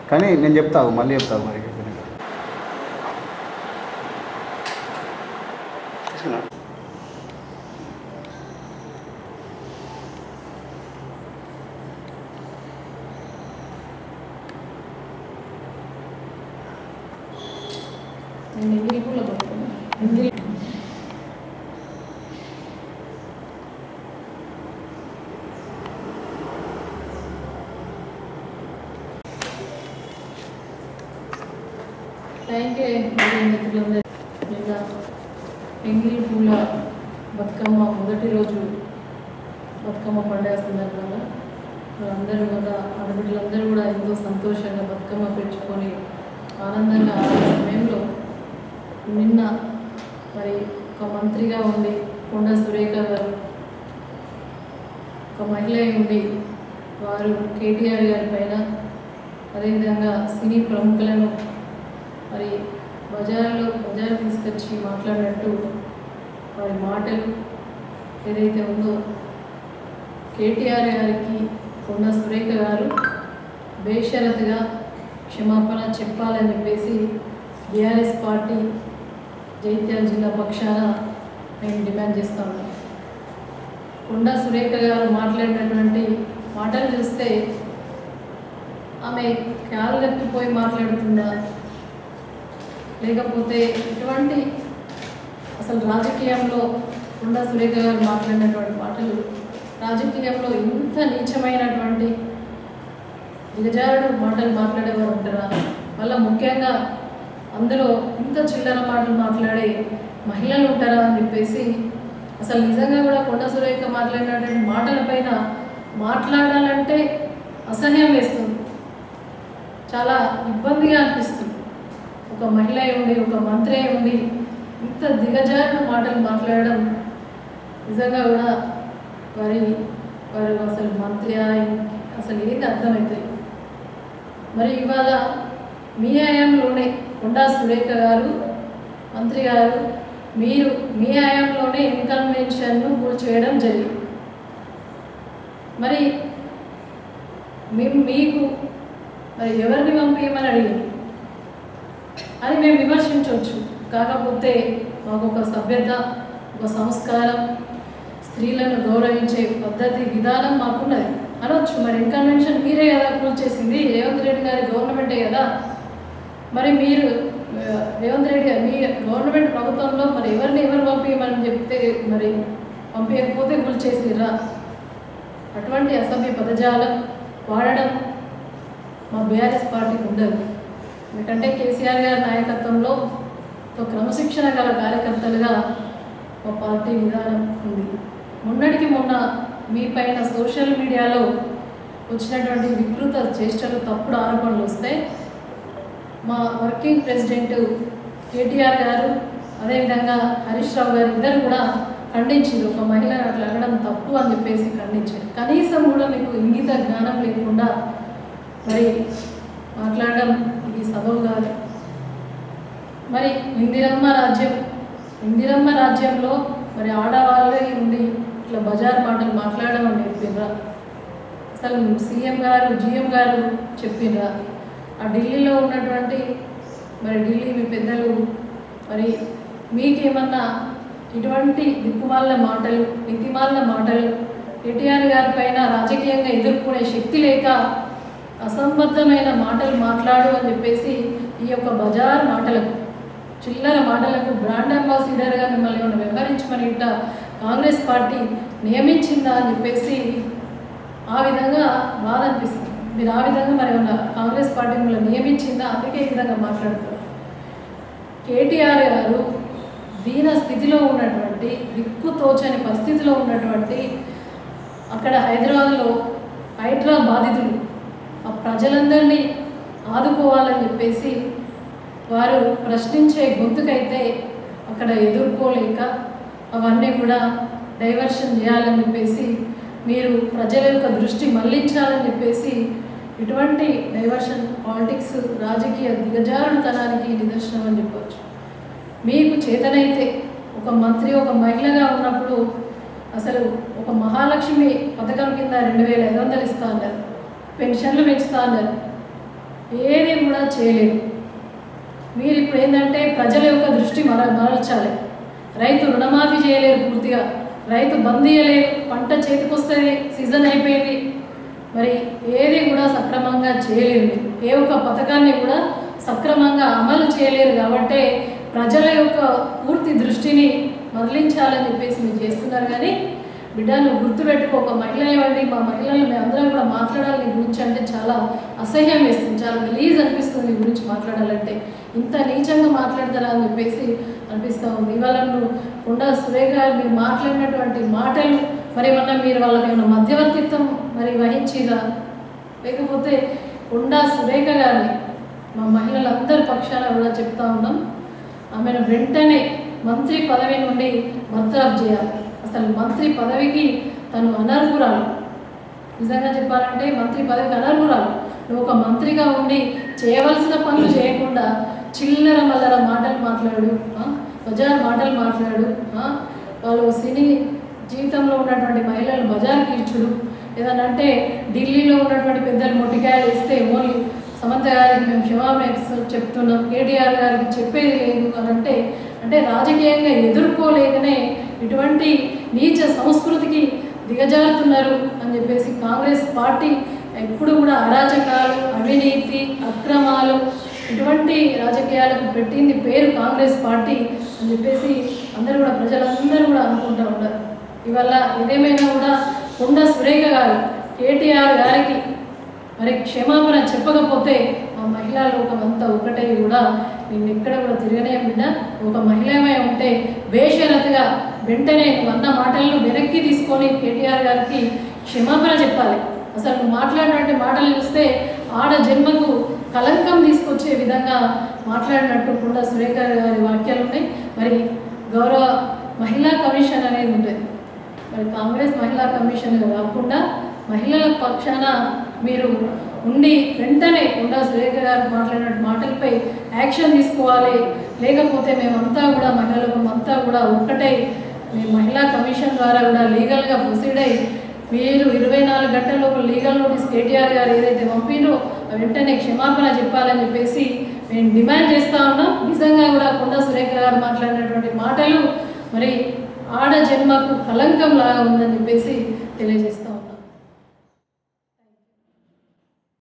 కానీ నేను చెప్తాను మళ్ళీ చెప్తాను మరి నేను ఎంగిలి పూల పట్టుకున్నా ఎంగిలి థ్యాంక్ యూ మిత్రులందరూ నిన్న ఎంగిలి పూల బతుకమ్మ మొదటి రోజు బతుకమ్మ పండుగ సందర్భంగా అందరూ కూడా ఆడబిడ్డలందరూ కూడా ఎంతో సంతోషంగా బతుకమ్మ పెంచుకొని ఆనందంగా ఆ సమయంలో నిన్న మరి ఒక మంత్రిగా ఉండి కొండ సురేఖ గారు ఒక మహిళ అయి ఉండి వారు కేటీఆర్ గారి పైన అదేవిధంగా సినీ ప్రముఖులను మరి బజార్లో బజార్ తీసుకొచ్చి మాట్లాడినట్టు వారి మాటలు ఏదైతే ఉందో కేటీఆర్ గారికి కొండ సురేఖ గారు బేషరతుగా క్షమాపణ చెప్పాలని చెప్పేసి బీఆర్ఎస్ పార్టీ జైత్యాల జిల్లా పక్షాన మేము డిమాండ్ చేస్తా ఉన్నాం కొండా సురేఖ గారు మాట్లాడినటువంటి మాటలు చూస్తే ఆమె కాలు గట్టిపోయి మాట్లాడుతుందా లేకపోతే ఇటువంటి అసలు రాజకీయంలో కొండా సురేఖ గారు మాట్లాడినటువంటి మాటలు రాజకీయంలో ఇంత నీచమైనటువంటి దిగజారుడు మాటలు మాట్లాడేవారు ఉంటారా మళ్ళీ ముఖ్యంగా అందులో ఇంత చిల్లర మాటలు మాట్లాడే మహిళలు ఉంటారా అని చెప్పేసి అసలు నిజంగా కూడా కొండ సురేఖ మాట్లాడినటువంటి మాటల పైన మాట్లాడాలంటే అసహ్యం వేస్తుంది చాలా ఇబ్బందిగా అనిపిస్తుంది ఒక మహిళ అయి ఉండి ఒక మంత్రి అయి ఉండి ఇంత దిగజారిన మాటలు మాట్లాడడం నిజంగా కూడా వారి వారు అసలు మంత్రి అసలు ఏది అర్థమవుతాయి మరి ఇవాళ మీ హయాంలోనే కొండా సురేఖ గారు మంత్రి గారు మీరు మీ హయాంలోనే ఇన్కన్వెన్షన్ను కూల్చివేయడం జరిగింది మరి మేము మీకు మరి ఎవరిని పంపించమని అడిగారు అని మేము విమర్శించవచ్చు కాకపోతే మాకు ఒక సభ్యత ఒక సంస్కారం స్త్రీలను గౌరవించే పద్ధతి విధానం మాకున్నది అనొచ్చు మరి ఇన్కన్వెన్షన్ మీరే కదా కూల్ చేసింది రేవంత్ రెడ్డి గారి గవర్నమెంటే కదా మరి మీరు ఆ, రేవంత్ రెడ్డి గారు మీ గవర్నమెంట్ ప్రభుత్వంలో మరి ఎవరిని ఎవరు పంపించమని చెప్తే మరి పంపించకపోతే కూల్ చేసిర్రా అటువంటి అసభ్య పదజాలం వాడడం మా బీఆర్ఎస్ పార్టీకి ఉండదు ఎందుకంటే కేసీఆర్ గారి నాయకత్వంలో ఒక క్రమశిక్షణ గల కార్యకర్తలుగా మా పార్టీ విధానం ఉంది మొన్నటికి మొన్న మీ పైన సోషల్ మీడియాలో వచ్చినటువంటి వికృత చేష్టలు తప్పుడు ఆరోపణలు వస్తే మా వర్కింగ్ ప్రెసిడెంట్ కేటీఆర్ గారు అదేవిధంగా హరీష్ రావు గారు ఇద్దరు కూడా ఖండించారు ఒక మహిళ అట్లా అనడం తప్పు అని చెప్పేసి ఖండించారు కనీసం కూడా మీకు ఇంగిత జ్ఞానం లేకుండా మరి మాట్లాడడం ఇది సబబు కాదు మరి ఇందిరమ్మ రాజ్యం ఇందిరమ్మ రాజ్యంలో మరి ఆడవాళ్ళే ఉండి ఇట్లా బజార్ మాటలు మాట్లాడడం అని చెప్పిండ్రా అసలు సీఎం గారు జిఎం గారు చెప్పిండ్రా ఆ ఢిల్లీలో ఉన్నటువంటి మరి ఢిల్లీ మీ పెద్దలు మరి మీకేమన్నా ఇటువంటి దిక్కుమాలిన మాటలు నీతిమాలిన మాటలు కేటీఆర్ గారి పైన రాజకీయంగా ఎదుర్కొనే శక్తి లేక అసంబద్ధమైన మాటలు మాట్లాడు అని చెప్పేసి ఈ యొక్క బజార్ మాటలకు చిల్లర మాటలకు బ్రాండ్ అంబాసిడర్గా మిమ్మల్ని ఏమైనా వ్యవహరించమని ఇట్లా కాంగ్రెస్ పార్టీ నియమించిందా అని చెప్పేసి ఆ విధంగా బాధ అనిపిస్తుంది మీరు ఆ విధంగా మరి ఏమన్నా కాంగ్రెస్ పార్టీ మిమ్మల్ని నియమించిందా అందుకే ఈ విధంగా మాట్లాడుతారు కేటీఆర్ గారు దీన స్థితిలో ఉన్నటువంటి దిక్కు తోచని పరిస్థితిలో ఉన్నటువంటి అక్కడ హైదరాబాద్లో హైడ్రా బాధితులు ఆ ప్రజలందరినీ ఆదుకోవాలని చెప్పేసి వారు ప్రశ్నించే గొంతుకైతే అక్కడ ఎదుర్కోలేక అవన్నీ కూడా డైవర్షన్ చేయాలని చెప్పేసి మీరు ప్రజల యొక్క దృష్టి మళ్లించాలని చెప్పేసి ఇటువంటి డైవర్షన్ పాలిటిక్స్ రాజకీయ దిగజారుడుతనానికి నిదర్శనం అని చెప్పవచ్చు మీకు చేతనైతే ఒక మంత్రి ఒక మహిళగా ఉన్నప్పుడు అసలు ఒక మహాలక్ష్మి పథకం కింద రెండు వేల ఐదు వందలు ఇస్తా అన్నారు పెన్షన్లు పెంచుతా అన్నారు ఏది కూడా చేయలేదు మీరు ఇప్పుడు ఏంటంటే ప్రజల యొక్క దృష్టి మర మరల్చాలి రైతు రుణమాఫీ చేయలేరు పూర్తిగా రైతు బంద్ చేయలేరు పంట చేతికొస్తుంది సీజన్ అయిపోయింది మరి ఏది కూడా సక్రమంగా చేయలేరు మీరు. ఏ ఒక్క పథకాన్ని కూడా సక్రమంగా అమలు చేయలేరు కాబట్టే ప్రజల యొక్క పూర్తి దృష్టిని మరలించాలని చెప్పేసి మీరు చేస్తున్నారు కానీ బిడ్డ నువ్వు గుర్తుపెట్టుకో ఒక మహిళ ఇవ్వండి మా మహిళలు మేము అందరం కూడా మాట్లాడాలి నీ గురించి అంటే చాలా అసహ్యం వేస్తుంది చాలా గలీజ్ అనిపిస్తుంది నీ గురించి మాట్లాడాలంటే ఇంత నీచంగా మాట్లాడతారా అని చెప్పేసి అనిపిస్తూ ఉంది ఇవాళ నువ్వు కొండా సురేఖ గారు మీరు మాట్లాడినటువంటి మాటలు మరి ఏమన్నా మీరు వాళ్ళకి ఏమైనా మధ్యవర్తిత్వం మరి వహించిరా లేకపోతే కొండా సురేఖ గారిని మా మహిళలందరి పక్షాన కూడా చెప్తా ఉన్నాం ఆమెను వెంటనే మంత్రి పదవి నుండి బర్తరఫ్ చేయాలి అసలు మంత్రి పదవికి తను అనర్హురాలు నిజంగా చెప్పాలంటే మంత్రి పదవికి అనర్హురాలు నువ్వు ఒక మంత్రిగా ఉండి చేయవలసిన పనులు చేయకుండా చిల్లర మల్లర మాటలు మాట్లాడు ఆ? బజార్ మాటలు మాట్లాడు ఆ? వాళ్ళు సినీ జీవితంలో ఉన్నటువంటి మహిళలు బజార్కి ఇచ్చుడు ఏదన్నా అంటే ఢిల్లీలో ఉన్నటువంటి పెద్దలు మొట్టికాయలు వేస్తే ఓన్లీ సమంత గారికి మేము క్షమాపణ చెప్తున్నాం కేటీఆర్ గారికి చెప్పేది లేదు అని అంటే అంటే రాజకీయంగా ఎదుర్కోలేకనే ఇటువంటి నీచ సంస్కృతికి దిగజారుతున్నారు అని చెప్పేసి కాంగ్రెస్ పార్టీ ఎప్పుడు కూడా అరాచకాలు అవినీతి అక్రమాలు ఇటువంటి రాజకీయాలకు పెట్టింది పేరు కాంగ్రెస్ పార్టీ అని చెప్పేసి అందరూ కూడా ప్రజలందరూ కూడా అనుకుంటూ ఉన్నారు ఇవాళ ఏదేమైనా కూడా కొండ సురేఖ గారు కేటీఆర్ గారికి మరి క్షమాపణ చెప్పకపోతే మా మహిళా లోకం అంతా ఒకటే కూడా నేను ఎక్కడ కూడా తిరగనే బిడ్డ ఒక మహిళమే ఉంటే బేషరతుగా వెంటనే నువ్వు అన్న మాటలను వెనక్కి తీసుకొని కేటీఆర్ గారికి క్షమాపణ చెప్పాలి అసలు నువ్వు మాట్లాడినటువంటి మాటలు చూస్తే ఆడ జన్మకు కలంకం తీసుకొచ్చే విధంగా మాట్లాడినట్టు కూడా సురేఖ గారి వాక్యాలు ఉన్నాయి మరి గౌరవ మహిళా కమిషన్ అనేది ఉంటుంది మరి కాంగ్రెస్ మహిళా కమిషన్ కాకుండా మహిళల పక్షాన మీరు ఉండి వెంటనే ఉండా సురేఖ గారు మాట్లాడిన మాటలపై యాక్షన్ తీసుకోవాలి లేకపోతే మేమంతా కూడా మహిళలకు అంతా కూడా ఒక్కటై మేము మహిళా కమిషన్ ద్వారా కూడా లీగల్గా ప్రొసీడ్ అయ్యి మీరు ఇరవై నాలుగు గంటల్లో లీగల్ నోటీస్ కేటీఆర్ గారు ఏదైతే పంపినో వెంటనే క్షమాపణ చెప్పాలని చెప్పేసి మేము డిమాండ్ చేస్తా ఉన్నాం నిజంగా కూడా కొండా సురేఖ గారు మాట్లాడినటువంటి మాటలు మరి ఆడ జన్మకు కలంకం లాగా ఉందని చెప్పేసి తెలియజేస్తాం